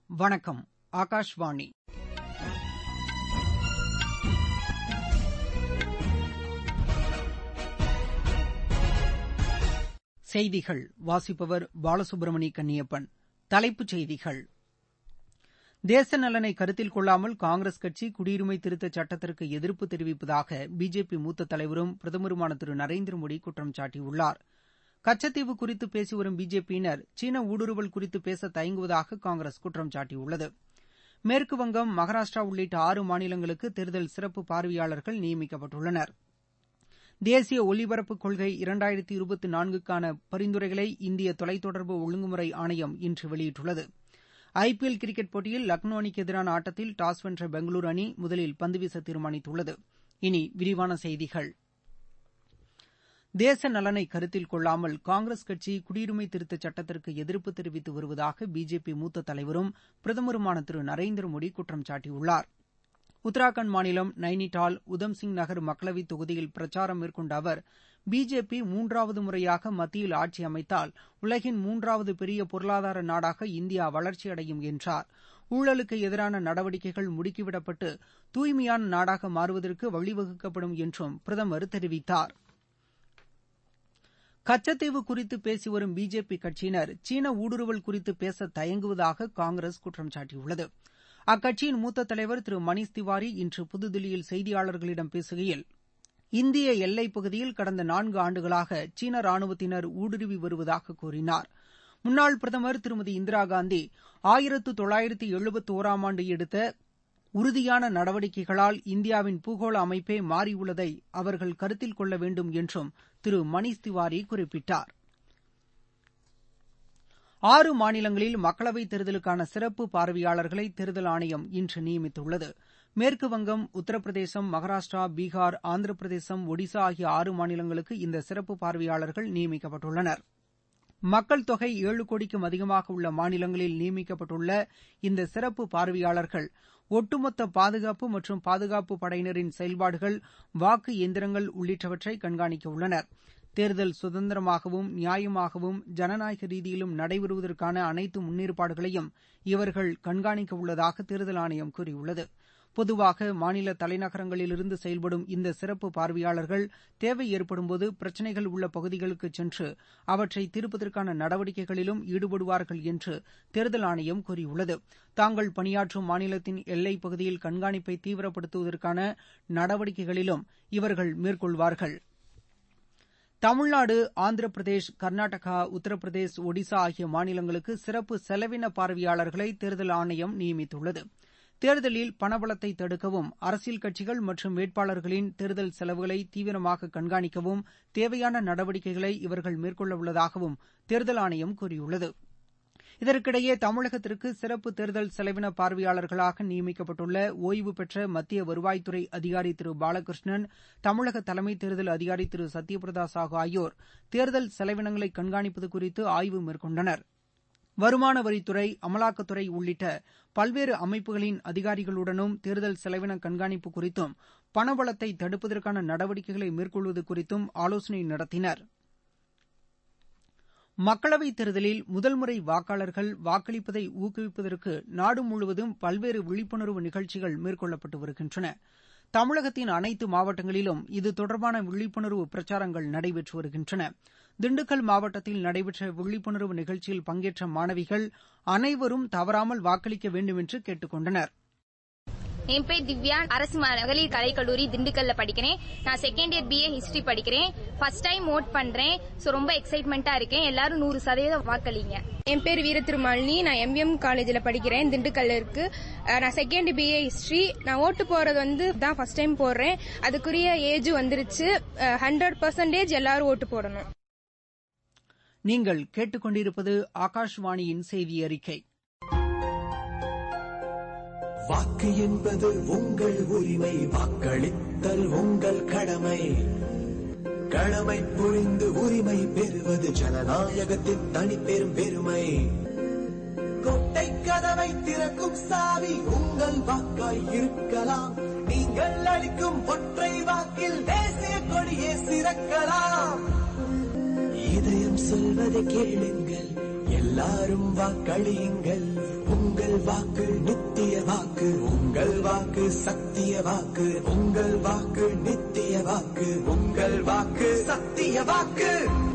வணக்கம் ஆகாஷ்வாணி செய்திகள் வாசிப்பவர் பாலசுப்ரமணி கன்னியப்பன் தலைப்புச் செய்திகள் தேச நலனை கருத்தில் கொள்ளாமல் காங்கிரஸ் கட்சி குடியுரிமை திருத்தச் சட்டத்திற்கு எதிர்ப்பு தெரிவிப்பதாக பிஜேபி மூத்த தலைவரும் பிரதமருமான திரு நரேந்திர மோடி குற்றம் சாட்டியுள்ளார் கச்சத்தீவு குறித்து பேசி வரும் பிஜேபியினர் சீன ஊடுருவல் குறித்து பேச தயங்குவதாக காங்கிரஸ் குற்றம் சாட்டியுள்ளது மேற்குவங்கம் மகாராஷ்டிரா உள்ளிட்ட ஆறு மாநிலங்களுக்கு தேர்தல் சிறப்பு பார்வையாளர்கள் நியமிக்கப்பட்டுள்ளனர் தேசிய ஒலிபரப்புக் கொள்கை இரண்டாயிரத்தி இருபத்தி நான்குக்கான பரிந்துரைகளை இந்திய தொலைத்தொடர்பு ஒழுங்குமுறை ஆணையம் இன்று வெளியிட்டுள்ளது ஐ பி எல் கிரிக்கெட் போட்டியில் லக்னோ அணிக்கு எதிரான ஆட்டத்தில் டாஸ் வென்ற பெங்களூரு அணி முதலில் பந்துவீச தீர்மானித்துள்ளது இனி விரிவான செய்திகள் தேச நலனை கருத்தில் கொள்ளாமல் காங்கிரஸ் கட்சி குடியுரிமை திருத்தச் சட்டத்திற்கு எதிர்ப்பு தெரிவித்து வருவதாக பிஜேபி மூத்த தலைவரும் பிரதமருமான திரு நரேந்திர மோடி குற்றம் சாட்டியுள்ளார் உத்தராகண்ட் மாநிலம் நைனிடால் உதம்சிங் நகர் மக்களவைத் தொகுதியில் பிரச்சாரம் மேற்கொண்ட அவர் பிஜேபி மூன்றாவது முறையாக மத்தியில் ஆட்சி அமைத்தால் உலகின் மூன்றாவது பெரிய பொருளாதார நாடாக இந்தியா வளர்ச்சியடையும் என்றார் ஊழலுக்கு எதிரான நடவடிக்கைகள் முடுக்கிவிடப்பட்டு தூய்மையான நாடாக மாறுவதற்கு வழிவகுக்கப்படும் என்றும் பிரதமர் தெரிவித்தார் கச்சத்தீவு குறித்து பேசி வரும் பிஜேபி கட்சியினர் சீன ஊடுருவல் குறித்து பேச தயங்குவதாக காங்கிரஸ் குற்றம் சாட்டியுள்ளது அக்கட்சியின் மூத்த தலைவர் திரு மணீஷ் திவாரி இன்று புதுதில்லியில் செய்தியாளர்களிடம் பேசுகையில் இந்திய எல்லைப் பகுதியில் கடந்த நான்கு ஆண்டுகளாக சீன ராணுவத்தினர் ஊடுருவி வருவதாக கூறினார் முன்னாள் பிரதமர் திருமதி இந்திரா காந்தி ஆயிரத்து தொள்ளாயிரத்து எழுபத்தோராம் ஆண்டு எடுத்த உறுதியான நடவடிக்கைகளால் இந்தியாவின் பூகோள அமைப்பே மாறியுள்ளதை அவர்கள் கருத்தில் கொள்ள வேண்டும் என்றும் திரு மணீஷ் திவாரி குறிப்பிட்டார் ஆறு மாநிலங்களில் மக்களவைத் தேர்தலுக்கான சிறப்பு பார்வையாளர்களை தேர்தல் ஆணையம் இன்று நியமித்துள்ளது மேற்குவங்கம் உத்தரப்பிரதேசம் மகாராஷ்டிரா பீகார் ஆந்திர பிரதேசம் ஒடிசா ஆகிய ஆறு மாநிலங்களுக்கு இந்த சிறப்பு பார்வையாளர்கள் நியமிக்கப்பட்டுள்ளனர் மக்கள் தொகை ஏழு கோடிக்கும் அதிகமாக உள்ள மாநிலங்களில் நியமிக்கப்பட்டுள்ள இந்த சிறப்பு பார்வையாளர்கள் ஒட்டுமொத்த பாதுகாப்பு மற்றும் பாதுகாப்பு படையினரின் செயல்பாடுகள் வாக்கு எந்திரங்கள் உள்ளிட்டவற்றை கண்காணிக்க உள்ளனர் தேர்தல் சுதந்திரமாகவும் நியாயமாகவும் ஜனநாயக ரீதியிலும் நடைபெறுவதற்கான அனைத்து முன்னேற்பாடுகளையும் இவர்கள் கண்காணிக்க உள்ளதாக தேர்தல் ஆணையம் கூறியுள்ளது பொதுவாக மாநில தலைநகரங்களிலிருந்து செயல்படும் இந்த சிறப்பு பார்வையாளர்கள் தேவை ஏற்படும்போது பிரச்சினைகள் உள்ள பகுதிகளுக்கு சென்று அவற்றை தீர்ப்பதற்கான நடவடிக்கைகளிலும் ஈடுபடுவார்கள் என்று தேர்தல் ஆணையம் கூறியுள்ளது தாங்கள் பணியாற்றும் மாநிலத்தின் எல்லைப் பகுதியில் கண்காணிப்பை தீவிரப்படுத்துவதற்கான நடவடிக்கைகளிலும் இவர்கள் மேற்கொள்வார்கள் தமிழ்நாடு ஆந்திர பிரதேஷ் கர்நாடகா உத்தரப்பிரதேஷ் ஒடிசா ஆகிய மாநிலங்களுக்கு சிறப்பு செலவின பார்வையாளர்களை தேர்தல் ஆணையம் நியமித்துள்ளது தேர்தலில் பணபலத்தை தடுக்கவும் அரசியல் கட்சிகள் மற்றும் வேட்பாளர்களின் தேர்தல் செலவுகளை தீவிரமாக கண்காணிக்கவும் தேவையான நடவடிக்கைகளை இவர்கள் மேற்கொள்ள உள்ளதாகவும் தேர்தல் ஆணையம் கூறியுள்ளது இதற்கிடையே தமிழகத்திற்கு சிறப்பு தேர்தல் செலவின பார்வையாளர்களாக நியமிக்கப்பட்டுள்ள ஓய்வு பெற்ற மத்திய வருவாய்த்துறை அதிகாரி திரு பாலகிருஷ்ணன் தமிழக தலைமை தேர்தல் அதிகாரி திரு சத்யபிரதா சாஹூ ஆகியோர் தேர்தல் செலவினங்களை கண்காணிப்பது குறித்து ஆய்வு மேற்கொண்டனர் வருமான வரித்துறை அமலாக்கத்துறை உள்ளிட்ட பல்வேறு அமைப்புகளின் அதிகாரிகளுடனும் தேர்தல் செலவின கண்காணிப்பு குறித்தும் பணபலத்தை தடுப்பதற்கான நடவடிக்கைகளை மேற்கொள்வது குறித்தும் ஆலோசனை நடத்தினர் மக்களவைத் தேர்தலில் முதல் முறை வாக்காளர்கள் வாக்களிப்பதை ஊக்குவிப்பதற்கு நாடு முழுவதும் பல்வேறு விழிப்புணர்வு நிகழ்ச்சிகள் மேற்கொள்ளப்பட்டு வருகின்றன தமிழகத்தின் அனைத்து மாவட்டங்களிலும் இது தொடர்பான விழிப்புணர்வு பிரச்சாரங்கள் நடைபெற்று வருகின்றன திண்டுக்கல் மாவட்டத்தில் நடைபெற்ற விழிப்புணர்வு நிகழ்ச்சியில் பங்கேற்ற மாணவிகள் அனைவரும் தவறாமல் வாக்களிக்க வேண்டும் என்று கேட்டுக் கொண்டனர் என் பேர் திவ்யா அரசு மகளிர் கலைக்கல்லூரி திண்டுக்கல்ல படிக்கிறேன் நான் செகண்ட் இயர் பிஏ ஹிஸ்டரி படிக்கிறேன் ஃபர்ஸ்ட் டைம் ஓட் பண்றேன் சோ ரொம்ப எக்ஸைட்மெண்டா இருக்கேன் எல்லாரும் நூறு சதவீதம் வாக்களிங்க என் பேர் வீரத்திருமாலினி நான் எம்பிஎம் காலேஜில் படிக்கிறேன் திண்டுக்கல்ல இருக்கு நான் செகண்ட் பிஏ ஹிஸ்டரி நான் ஓட்டு போறது வந்து தான் ஃபர்ஸ்ட் டைம் போடுறேன் அதுக்குரிய ஏஜ் வந்துருச்சு ஹண்ட்ரட் பர்சன்டேஜ் எல்லாரும் ஓட்டு போடணும் நீங்கள் கேட்டுக்கொண்டிருப்பது ஆகாஷ்வாணியின் செய்தி அறிக்கை வாக்கு என்பது உங்கள் உரிமை வாக்களித்தல் உங்கள் கடமை கடமை புரிந்து உரிமை பெறுவது ஜனநாயகத்தின் தனிப்பெரும் பெருமை கொட்டை கதவை திறக்கும் சாவி உங்கள் வாக்காய் இருக்கலாம் நீங்கள் அளிக்கும் ஒற்றை வாக்கில் தேசிய கொடியே சிறக்கலாம் இதயம் சொல்வதை கேளுங்கள் எல்லா எல்லாரும் வாக்களியுங்கள் உங்கள் வாக்கு நித்திய வாக்கு உங்கள் வாக்கு சத்திய வாக்கு உங்கள் வாக்கு நித்திய வாக்கு உங்கள் வாக்கு சத்திய வாக்கு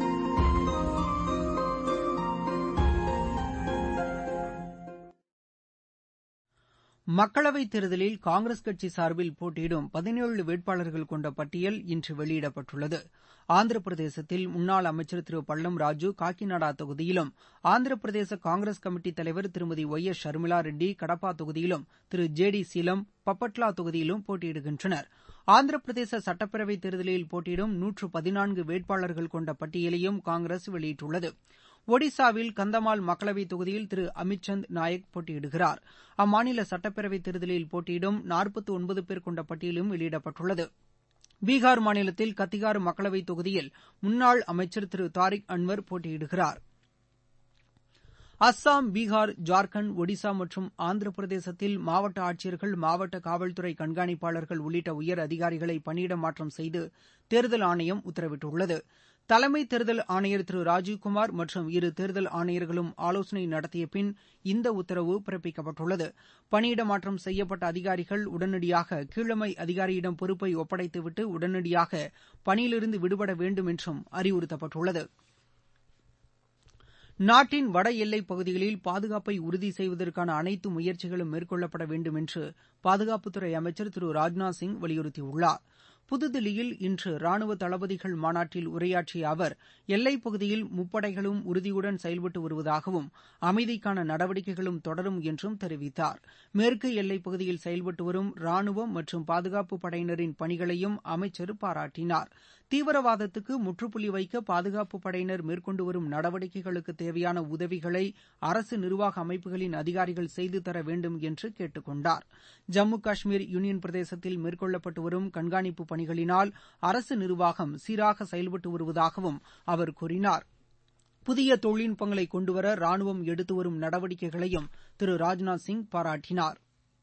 மக்களவைத் தேர்தலில் காங்கிரஸ் கட்சி சார்பில் போட்டியிடும் பதினேழு வேட்பாளர்கள் கொண்ட பட்டியல் இன்று வெளியிடப்பட்டுள்ளது ஆந்திர பிரதேசத்தில் முன்னாள் அமைச்சர் திரு பள்ளம் ராஜு காக்கிநாடா தொகுதியிலும் ஆந்திர பிரதேச காங்கிரஸ் கமிட்டி தலைவர் திருமதி ஒய் எஸ் ஷர்மிளா ரெட்டி கடப்பா தொகுதியிலும் திரு ஜே டி சீலம் பப்பட்லா தொகுதியிலும் போட்டியிடுகின்றனர் ஆந்திர பிரதேச சட்டப்பேரவைத் தேர்தலில் போட்டியிடும் நூற்று பதினான்கு வேட்பாளர்கள் கொண்ட பட்டியலையும் காங்கிரஸ் வெளியிட்டுள்ளது ஒடிசாவில் கந்தமால் மக்களவைத் தொகுதியில் திரு அமித்சந்த் நாயக் போட்டியிடுகிறார் அம்மாநில சட்டப்பேரவைத் தேர்தலில் போட்டியிடும் நாற்பத்தி ஒன்பது பேர் கொண்ட பட்டியலும் வெளியிடப்பட்டுள்ளது பீகார் மாநிலத்தில் கத்திகார் மக்களவைத் தொகுதியில் முன்னாள் அமைச்சர் திரு தாரிக் அன்வர் போட்டியிடுகிறார் அஸ்ஸாம் பீகார் ஜார்க்கண்ட் ஒடிசா மற்றும் ஆந்திர பிரதேசத்தில் மாவட்ட ஆட்சியர்கள் மாவட்ட காவல்துறை கண்காணிப்பாளர்கள் உள்ளிட்ட உயர் அதிகாரிகளை பணியிட மாற்றம் செய்து தேர்தல் ஆணையம் உத்தரவிட்டுள்ளது தலைமை தேர்தல் ஆணையர் திரு ராஜீவ்குமார் மற்றும் இரு தேர்தல் ஆணையர்களும் ஆலோசனை நடத்திய பின் இந்த உத்தரவு பிறப்பிக்கப்பட்டுள்ளது பணியிட மாற்றம் செய்யப்பட்ட அதிகாரிகள் உடனடியாக கீழமை அதிகாரியிடம் பொறுப்பை ஒப்படைத்துவிட்டு உடனடியாக பணியிலிருந்து விடுபட வேண்டும் என்றும் அறிவுறுத்தப்பட்டுள்ளது நாட்டின் வட எல்லைப் பகுதிகளில் பாதுகாப்பை உறுதி செய்வதற்கான அனைத்து முயற்சிகளும் மேற்கொள்ளப்பட வேண்டும் என்று பாதுகாப்புத்துறை அமைச்சர் திரு ராஜ்நாத் சிங் வலியுறுத்தியுள்ளார் புதுதில்லியில் இன்று ராணுவ தளபதிகள் மாநாட்டில் உரையாற்றிய அவர் எல்லைப் பகுதியில் முப்படைகளும் உறுதியுடன் செயல்பட்டு வருவதாகவும் அமைதிக்கான நடவடிக்கைகளும் தொடரும் என்றும் தெரிவித்தார் மேற்கு எல்லைப் பகுதியில் செயல்பட்டு வரும் ராணுவம் மற்றும் பாதுகாப்பு படையினரின் பணிகளையும் அமைச்சர் பாராட்டினார் தீவிரவாதத்துக்கு முற்றுப்புள்ளி வைக்க பாதுகாப்பு படையினர் மேற்கொண்டு வரும் நடவடிக்கைகளுக்கு தேவையான உதவிகளை அரசு நிர்வாக அமைப்புகளின் அதிகாரிகள் செய்து தர வேண்டும் என்று கேட்டுக் கொண்டார் ஜம்மு காஷ்மீர் யூனியன் பிரதேசத்தில் மேற்கொள்ளப்பட்டு வரும் கண்காணிப்பு பணிகளினால் அரசு நிர்வாகம் சீராக செயல்பட்டு வருவதாகவும் அவர் கூறினார் புதிய தொழில்நுட்பங்களை கொண்டுவர ராணுவம் எடுத்து வரும் நடவடிக்கைகளையும் திரு ராஜ்நாத் சிங் பாராட்டினார்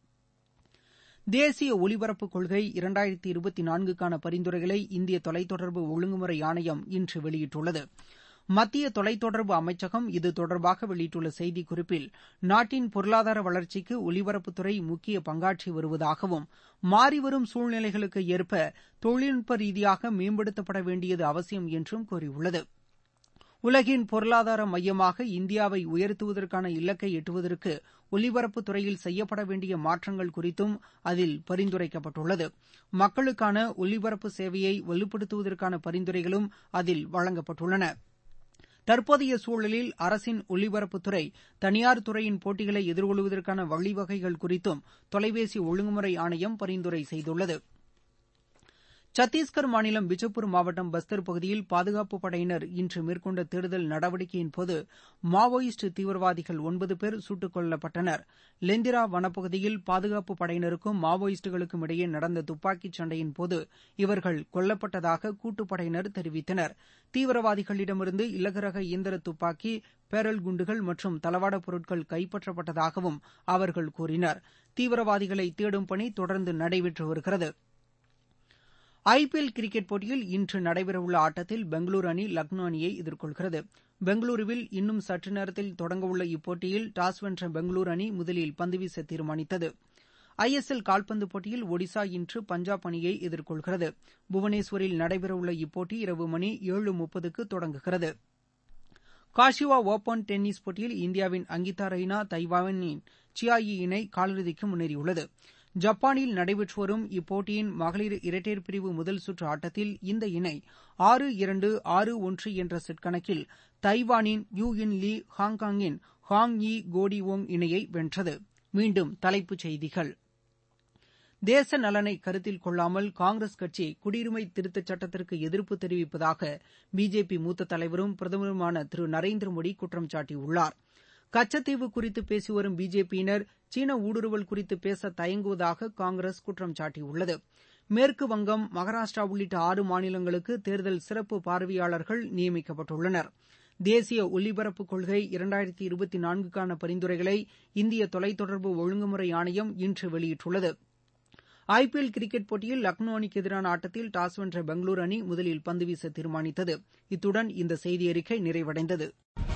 தேசிய ஒலிபரப்பு கொள்கை இரண்டாயிரத்தி இருபத்தி நான்குக்கான பரிந்துரைகளை இந்திய தொலைத்தொடர்பு ஒழுங்குமுறை ஆணையம் இன்று வெளியிட்டுள்ளது மத்திய தொலைத்தொடர்பு அமைச்சகம் இது தொடர்பாக வெளியிட்டுள்ள செய்திக்குறிப்பில் நாட்டின் பொருளாதார வளர்ச்சிக்கு ஒலிபரப்புத்துறை முக்கிய பங்காற்றி வருவதாகவும் மாறிவரும் சூழ்நிலைகளுக்கு ஏற்ப தொழில்நுட்ப ரீதியாக மேம்படுத்தப்பட வேண்டியது அவசியம் என்றும் கூறியுள்ளது உலகின் பொருளாதார மையமாக இந்தியாவை உயர்த்துவதற்கான இலக்கை எட்டுவதற்கு ஒலிபரப்புத் துறையில் செய்யப்பட வேண்டிய மாற்றங்கள் குறித்தும் அதில் பரிந்துரைக்கப்பட்டுள்ளது மக்களுக்கான ஒலிபரப்பு சேவையை வலுப்படுத்துவதற்கான பரிந்துரைகளும் அதில் வழங்கப்பட்டுள்ளன தற்போதைய சூழலில் அரசின் ஒலிபரப்புத்துறை தனியார் துறையின் போட்டிகளை எதிர்கொள்வதற்கான வழிவகைகள் குறித்தும் தொலைபேசி ஒழுங்குமுறை ஆணையம் பரிந்துரை செய்துள்ளது சத்தீஸ்கர் மாநிலம் பிஜப்பூர் மாவட்டம் பஸ்தர் பகுதியில் பாதுகாப்புப் படையினர் இன்று மேற்கொண்ட தேடுதல் நடவடிக்கையின்போது மாவோயிஸ்ட் தீவிரவாதிகள் ஒன்பது பேர் சுட்டுக் கொல்லப்பட்டனர் லெந்திரா வனப்பகுதியில் பாதுகாப்புப் படையினருக்கும் மாவோயிஸ்டுகளுக்கும் இடையே நடந்த துப்பாக்கிச் சண்டையின்போது இவர்கள் கொல்லப்பட்டதாக கூட்டுப்படையினர் தெரிவித்தனர் தீவிரவாதிகளிடமிருந்து இலகுரக இயந்திர துப்பாக்கி பேரல் குண்டுகள் மற்றும் தளவாடப் பொருட்கள் கைப்பற்றப்பட்டதாகவும் அவர்கள் கூறினர் தீவிரவாதிகளை தேடும் பணி தொடர்ந்து நடைபெற்று வருகிறது ஐ பி எல் கிரிக்கெட் போட்டியில் இன்று நடைபெறவுள்ள ஆட்டத்தில் பெங்களூரு அணி லக்னோ அணியை எதிர்கொள்கிறது பெங்களூருவில் இன்னும் சற்று நேரத்தில் தொடங்கவுள்ள இப்போட்டியில் டாஸ் வென்ற பெங்களூரு அணி முதலில் பந்துவீச தீர்மானித்தது ஐ எஸ் எல் கால்பந்து போட்டியில் ஒடிசா இன்று பஞ்சாப் அணியை எதிர்கொள்கிறது புவனேஸ்வரில் நடைபெறவுள்ள இப்போட்டி இரவு மணி ஏழு முப்பதுக்கு தொடங்குகிறது காஷிவா ஓபன் டென்னிஸ் போட்டியில் இந்தியாவின் அங்கிதா ரெய்னா தைவானின் சியாயி இணை காலிறுதிக்கு முன்னேறியுள்ளது ஜப்பானில் நடைபெற்று வரும் இப்போட்டியின் மகளிர் இரட்டையர் பிரிவு முதல் சுற்று ஆட்டத்தில் இந்த இணை ஆறு இரண்டு ஆறு ஒன்று என்ற செட் கணக்கில் தைவானின் யூ இன் லீ ஹாங்காங்கின் ஹாங் யி கோடி ஓங் இணையை வென்றது மீண்டும் தலைப்புச் செய்திகள் தேச நலனை கருத்தில் கொள்ளாமல் காங்கிரஸ் கட்சி குடியுரிமை திருத்தச் சட்டத்திற்கு எதிர்ப்பு தெரிவிப்பதாக பிஜேபி மூத்த தலைவரும் பிரதமருமான திரு நரேந்திர மோடி குற்றம் சாட்டியுள்ளார் கச்சத்தீவு குறித்து பேசி வரும் பிஜேபியினர் சீன ஊடுருவல் குறித்து பேச தயங்குவதாக காங்கிரஸ் குற்றம் சாட்டியுள்ளது மேற்கு வங்கம் மகாராஷ்டிரா உள்ளிட்ட ஆறு மாநிலங்களுக்கு தேர்தல் சிறப்பு பார்வையாளர்கள் நியமிக்கப்பட்டுள்ளனர் தேசிய ஒலிபரப்பு கொள்கை இரண்டாயிரத்தி இருபத்தி நான்குக்கான பரிந்துரைகளை இந்திய தொலைத்தொடர்பு ஒழுங்குமுறை ஆணையம் இன்று வெளியிட்டுள்ளது ஐ பி எல் கிரிக்கெட் போட்டியில் லக்னோ அணிக்கு எதிரான ஆட்டத்தில் டாஸ் வென்ற பெங்களூரு அணி முதலில் பந்து வீச தீர்மானித்தது இத்துடன் இந்த செய்தியறிக்கை நிறைவடைந்தது